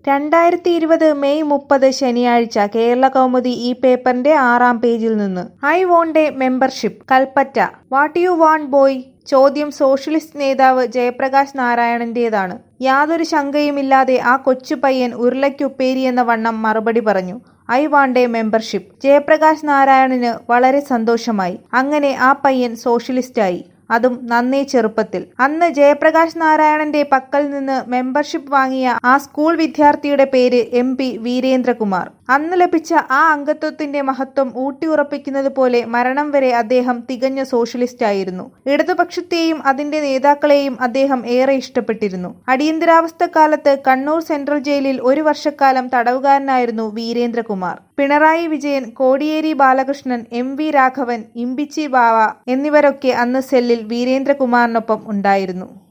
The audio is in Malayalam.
രണ്ടായിരത്തി ഇരുപത് മെയ് മുപ്പത് ശനിയാഴ്ച കേരളകൗമുദി ഈ പേപ്പറിന്റെ ആറാം പേജിൽ നിന്ന് I want a membership Kalpetta what you want boy ചോദ്യം സോഷ്യലിസ്റ്റ് നേതാവ് ജയപ്രകാശ് നാരായണന്റേതാണ് യാതൊരു ശങ്കയുമില്ലാതെ ആ കൊച്ചു പയ്യൻ ഉരുളയ്ക്കുപ്പേരി എന്ന വണ്ണം മറുപടി പറഞ്ഞു I want a membership Jayaprakash നാരായണന് വളരെ സന്തോഷമായി അങ്ങനെ ആ പയ്യൻ സോഷ്യലിസ്റ്റായി അതും നന്നേ ചെറുപ്പത്തിൽ അന്ന് ജയപ്രകാശ് നാരായണന്റെ പക്കൽ നിന്ന് മെമ്പർഷിപ്പ് വാങ്ങിയ ആ സ്കൂൾ വിദ്യാർത്ഥിയുടെ പേര് എം പി വീരേന്ദ്രകുമാർ അന്ന് ലഭിച്ച ആ അംഗത്വത്തിന്റെ മഹത്വം ഊട്ടിയുറപ്പിക്കുന്നത് പോലെ മരണം വരെ അദ്ദേഹം തികഞ്ഞ സോഷ്യലിസ്റ്റായിരുന്നു ഇടതുപക്ഷത്തെയും അതിന്റെ നേതാക്കളെയും അദ്ദേഹം ഏറെ ഇഷ്ടപ്പെട്ടിരുന്നു അടിയന്തരാവസ്ഥ കാലത്ത് കണ്ണൂർ സെൻട്രൽ ജയിലിൽ ഒരു വർഷക്കാലം തടവുകാരനായിരുന്നു വീരേന്ദ്രകുമാർ പിണറായി വിജയൻ കോടിയേരി ബാലകൃഷ്ണൻ എം വി രാഘവൻ ഇമ്പിച്ചി ബാവ എന്നിവരൊക്കെ അന്ന് സെല്ലിൽ വീരേന്ദ്രകുമാറിനൊപ്പം ഉണ്ടായിരുന്നു